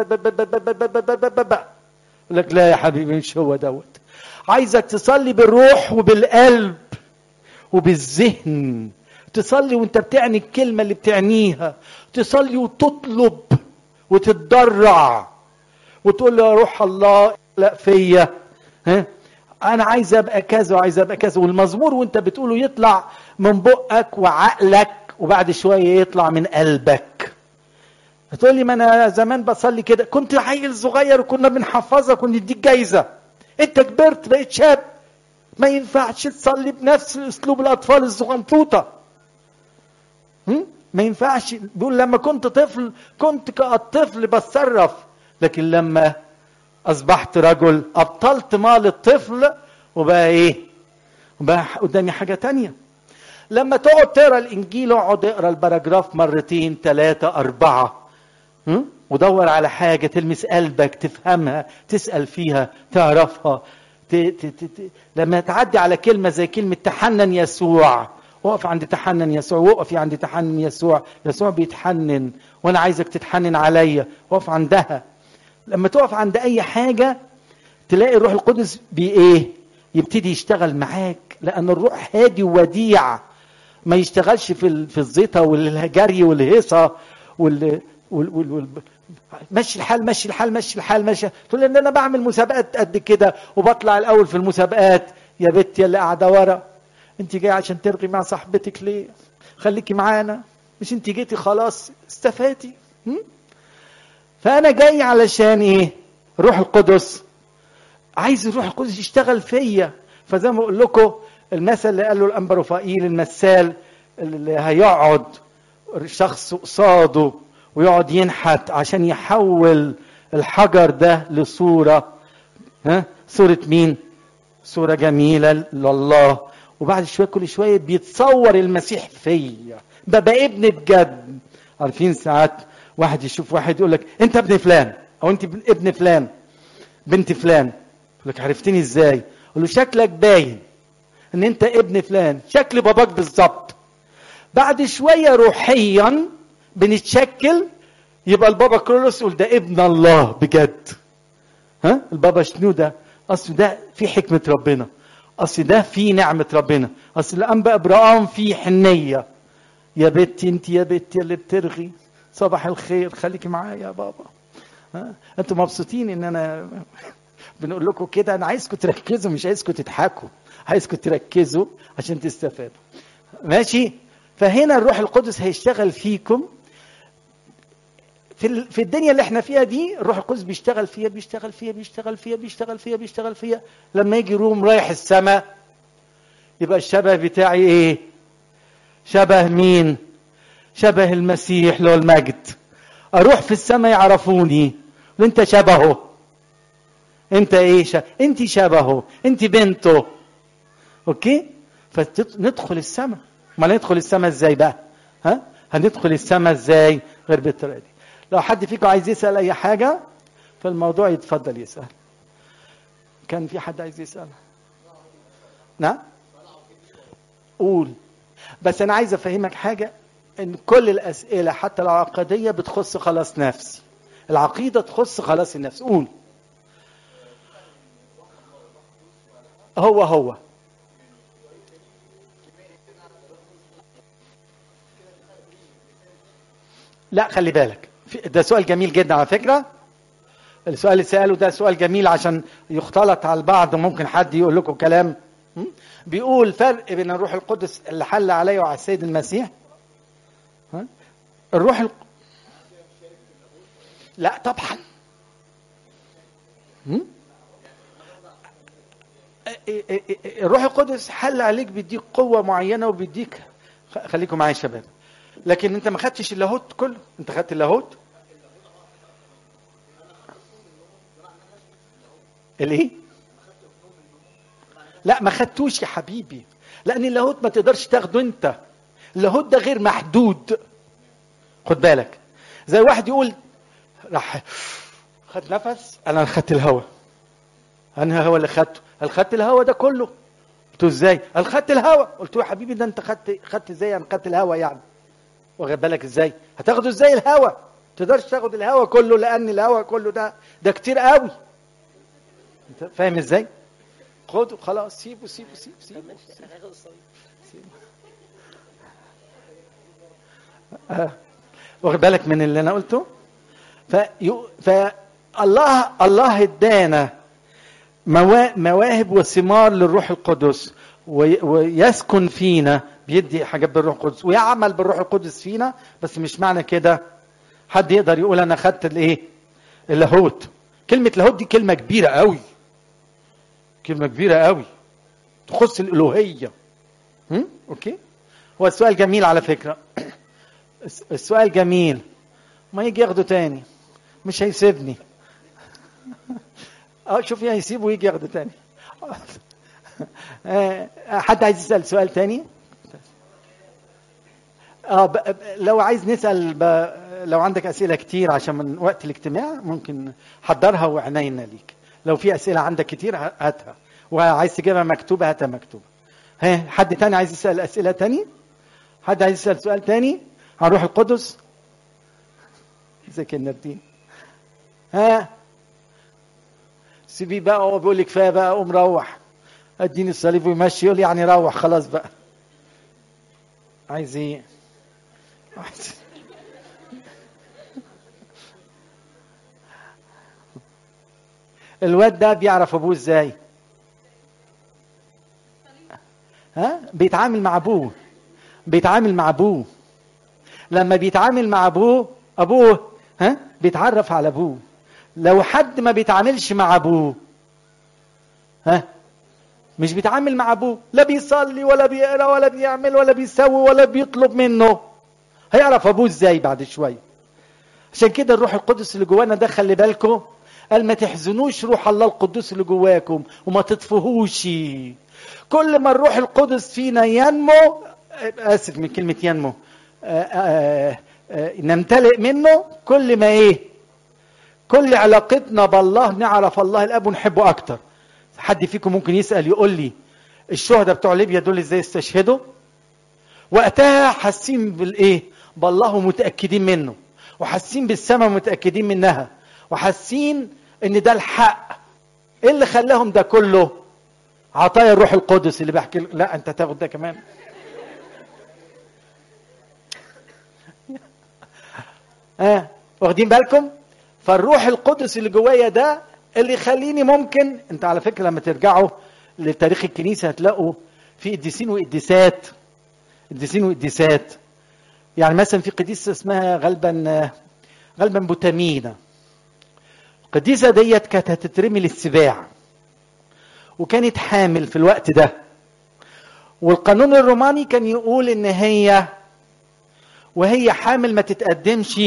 يقول لك لا يا حبيبي مش هو دوت عايزك تصلي بالروح وبالقلب وبالذهن تصلي وانت بتعني الكلمه اللي بتعنيها تصلي وتطلب وتتضرع وتقول له يا روح الله لا فيا ها انا عايز ابقى كذا وعايز ابقى كذا والمزمور وانت بتقوله يطلع من بقك وعقلك وبعد شويه يطلع من قلبك هتقول لي ما انا زمان بصلي كده كنت عيل صغير وكنا بنحفظك ونديك جايزه انت كبرت بقيت شاب ما ينفعش تصلي بنفس اسلوب الاطفال الصغنطوطه ما ينفعش بيقول لما كنت طفل كنت كالطفل بتصرف لكن لما اصبحت رجل ابطلت مال الطفل وبقى ايه وبقى قدامي حاجه تانية لما تقعد تقرا الانجيل اقعد اقرا الباراجراف مرتين ثلاثه اربعه م? ودور على حاجه تلمس قلبك تفهمها تسال فيها تعرفها ت... ت... ت... ت... لما تعدي على كلمه زي كلمه تحنن يسوع وقف عند تحنن يسوع وقفي عند تحنن يسوع يسوع بيتحنن وانا عايزك تتحنن عليا وقف عندها لما تقف عند اي حاجه تلاقي الروح القدس بايه يبتدي يشتغل معاك لان الروح هادي ووديع ما يشتغلش في في الزيطه والجري والهيصه وال وال وال وال مشي الحال مشي الحال مشي الحال مشي تقول ان انا بعمل مسابقات قد كده وبطلع الاول في المسابقات يا بنت يا اللي قاعده ورا انت جايه عشان ترغي مع صاحبتك ليه خليكي معانا مش انت جيتي خلاص استفادي فانا جاي علشان ايه روح القدس عايز الروح القدس يشتغل فيا فزي ما بقول لكم المثل اللي قاله الانبروفائيل المثال اللي هيقعد شخص قصاده ويقعد ينحت عشان يحول الحجر ده لصوره ها صوره مين صوره جميله لله وبعد شويه كل شويه بيتصور المسيح فيا ببقى ابن بجد عارفين ساعات واحد يشوف واحد يقول لك انت ابن فلان او انت ابن فلان بنت فلان يقول لك عرفتني ازاي يقول له شكلك باين ان انت ابن فلان شكل باباك بالظبط بعد شويه روحيا بنتشكل يبقى البابا كرولوس يقول ده ابن الله بجد ها البابا شنو ده اصل ده في حكمه ربنا اصل ده في نعمه ربنا اصل الانبا ابراهام في حنيه يا بنتي انت يا بنتي اللي بترغي صباح الخير خليكي معايا يا بابا ها انتوا مبسوطين ان انا بنقول لكم كده انا عايزكم تركزوا مش عايزكم تضحكوا عايزكم تركزوا عشان تستفادوا ماشي فهنا الروح القدس هيشتغل فيكم في في الدنيا اللي احنا فيها دي الروح القدس بيشتغل فيها بيشتغل فيها بيشتغل فيها بيشتغل فيها بيشتغل فيها لما يجي روم رايح السماء يبقى الشبه بتاعي ايه شبه مين شبه المسيح له المجد اروح في السماء يعرفوني وانت شبهه انت ايه شبه. انت شبهه انت بنته اوكي فندخل السماء ما ندخل السماء ازاي بقى ها هندخل السماء ازاي غير بالطريقه دي لو حد فيكم عايز يسال اي حاجه في الموضوع يتفضل يسال كان في حد عايز يسال نعم قول بس انا عايز افهمك حاجه ان كل الاسئله حتى العقديه بتخص خلاص نفسي العقيده تخص خلاص النفس قول هو هو لا خلي بالك ده سؤال جميل جدا على فكره السؤال اللي سأله ده سؤال جميل عشان يختلط على البعض ممكن حد يقول لكم كلام بيقول فرق بين الروح القدس اللي حل عليه وعلى السيد المسيح الروح الق... لا طبعا الروح القدس حل عليك بيديك قوة معينة وبيديك خليكم معايا يا شباب لكن انت ما خدتش اللاهوت كله انت خدت اللاهوت الايه لا ما خدتوش يا حبيبي لان اللاهوت ما تقدرش تاخده انت اللاهوت ده غير محدود خد بالك زي واحد يقول راح خد نفس انا خدت الهوا انا هو اللي خدته هل خدت الهوا ده كله قلت له ازاي قال خدت الهوا قلت له يا حبيبي ده انت خدت خدت ازاي انا خدت الهوا يعني واخد بالك ازاي هتاخده ازاي الهوا ما تقدرش تاخد الهوا كله لان الهوا كله ده ده كتير قوي انت فاهم ازاي خده خلاص سيبه سيبه سيبه سيبه, سيبه. سيبه. آه. واخد بالك من اللي انا قلته فيو... فالله الله ادانا موا... مواهب وثمار للروح القدس وي... ويسكن فينا بيدي حاجات بالروح القدس ويعمل بالروح القدس فينا بس مش معنى كده حد يقدر يقول انا خدت الايه اللاهوت كلمه لاهوت دي كلمه كبيره قوي كلمه كبيره قوي تخص الالوهيه هم؟ اوكي هو السؤال جميل على فكره الس- السؤال جميل ما يجي ياخده تاني مش هيسيبني اه شوفي هيسيبه ويجي ياخده تاني آه، حد عايز يسأل سؤال تاني اه ب- ب- لو عايز نسأل ب... لو عندك أسئلة كتير عشان من وقت الاجتماع ممكن حضرها وعنينا ليك لو في أسئلة عندك كتير ه- هاتها وعايز تجيبها مكتوبة هاتها مكتوبة ها حد تاني عايز يسأل أسئلة تاني حد عايز يسأل سؤال تاني عن روح القدس ازيك يا نردين ها سيبيه بقى هو بيقول لي كفايه بقى قوم روح اديني الصليب ويمشي يقول لي يعني روح خلاص بقى عايز ايه عايز الواد ده بيعرف ابوه ازاي ها بيتعامل مع ابوه بيتعامل مع ابوه لما بيتعامل مع ابوه ابوه ها بيتعرف على ابوه لو حد ما بيتعاملش مع ابوه ها مش بيتعامل مع ابوه لا بيصلي ولا بيقرا ولا بيعمل ولا بيسوي ولا بيطلب منه هيعرف ابوه ازاي بعد شويه عشان كده الروح القدس اللي جوانا ده خلي بالكم قال ما تحزنوش روح الله القدوس اللي جواكم وما تطفهوش كل ما الروح القدس فينا ينمو اسف من كلمه ينمو آآ آآ آآ نمتلئ منه كل ما ايه كل علاقتنا بالله نعرف الله الاب ونحبه اكتر حد فيكم ممكن يسال يقول لي الشهداء بتوع ليبيا دول ازاي استشهدوا وقتها حاسين بالايه بالله ومتاكدين منه وحاسين بالسماء متاكدين منها وحاسين ان ده الحق ايه اللي خلاهم ده كله عطايا الروح القدس اللي بحكي لا انت تاخد ده كمان ها آه. واخدين بالكم فالروح القدس اللي جوايا ده اللي يخليني ممكن انت على فكره لما ترجعوا لتاريخ الكنيسه هتلاقوا في قديسين وقديسات قديسين وقديسات يعني مثلا في قديسه اسمها غالبا غالبا بوتامينا القديسه ديت كانت هتترمي للسباع وكانت حامل في الوقت ده والقانون الروماني كان يقول ان هي وهي حامل ما تتقدمش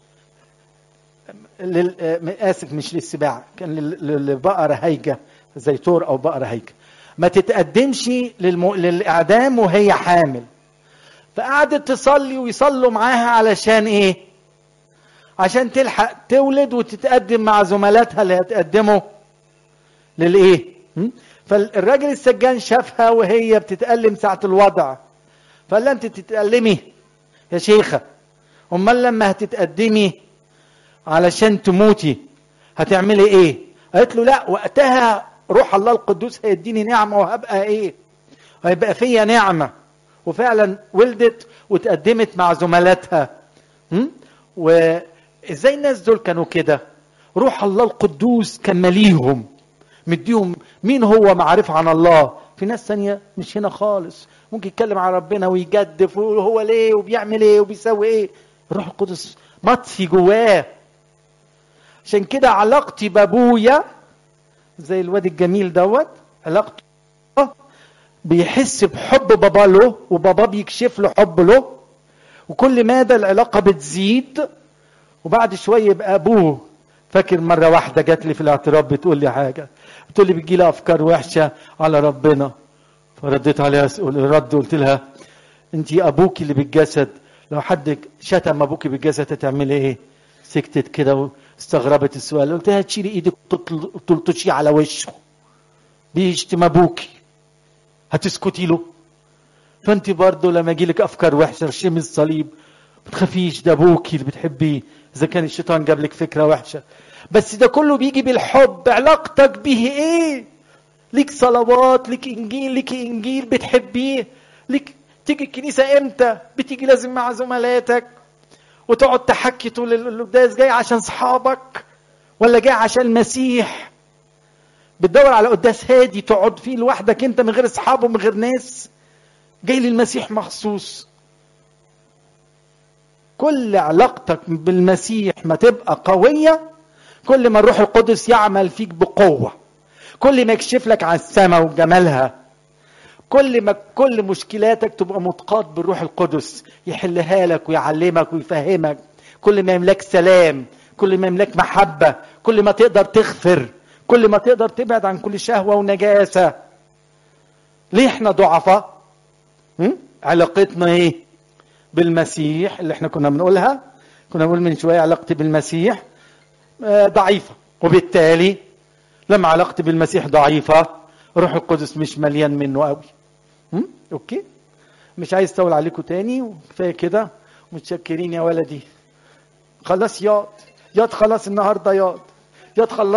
لل... اسف مش للسباع كان للبقره هيجه زي تور او بقره هيجه ما تتقدمش للم... للاعدام وهي حامل فقعدت تصلي ويصلوا معاها علشان ايه عشان تلحق تولد وتتقدم مع زملاتها اللي هتقدموا للايه فالراجل السجان شافها وهي بتتألم ساعة الوضع فقال لها انت تتألمي يا شيخة امال لما هتتقدمي علشان تموتي هتعملي ايه قالت له لا وقتها روح الله القدوس هيديني نعمة وهبقى ايه هيبقى فيا نعمة وفعلا ولدت وتقدمت مع زملاتها وازاي الناس دول كانوا كده روح الله القدوس كان مليهم مديهم مين هو معرفة عن الله في ناس ثانية مش هنا خالص ممكن يتكلم عن ربنا ويجدف وهو ليه وبيعمل ايه وبيسوي ايه الروح القدس مطفي جواه عشان كده علاقتي بابويا زي الواد الجميل دوت علاقته بيحس بحب بابا له وبابا بيكشف له حب له وكل مدى العلاقه بتزيد وبعد شويه يبقى ابوه فاكر مره واحده جات لي في الاعتراف بتقول لي حاجه بتقول لي بتجي لي افكار وحشه على ربنا فرديت عليها رد قلت لها انت ابوك اللي بالجسد لو حد شتم ابوك بالجسد هتعملي ايه سكتت كده واستغربت السؤال قلت لها تشيلي ايدك وتلطشيه على وشه بيشتم ابوكي هتسكتي له فانت برضه لما يجي لك افكار وحشه رشمي الصليب ما تخافيش ده ابوكي اللي بتحبيه اذا كان الشيطان جاب لك فكره وحشه بس ده كله بيجي بالحب علاقتك به ايه ليك صلوات ليك انجيل ليك انجيل بتحبيه ليك تيجي الكنيسه امتى بتيجي لازم مع زملاتك وتقعد تحكي طول القداس جاي عشان صحابك ولا جاي عشان المسيح بتدور على قداس هادي تقعد فيه لوحدك انت من غير اصحاب ومن غير ناس جاي للمسيح مخصوص كل علاقتك بالمسيح ما تبقى قوية كل ما الروح القدس يعمل فيك بقوة كل ما يكشف لك عن السماء وجمالها كل ما كل مشكلاتك تبقى متقاد بالروح القدس يحلها لك ويعلمك ويفهمك كل ما يملك سلام كل ما يملك محبة كل ما تقدر تغفر كل ما تقدر تبعد عن كل شهوة ونجاسة ليه احنا ضعفاء هم؟ علاقتنا ايه بالمسيح اللي احنا كنا بنقولها كنا بنقول من شوية علاقتي بالمسيح آه، ضعيفة وبالتالي لما علاقتي بالمسيح ضعيفة روح القدس مش مليان منه قوي هم؟ اوكي مش عايز اطول عليكم تاني وكفايه كده متشكرين يا ولدي خلاص ياض ياض خلاص النهارده ياض ياض خلاص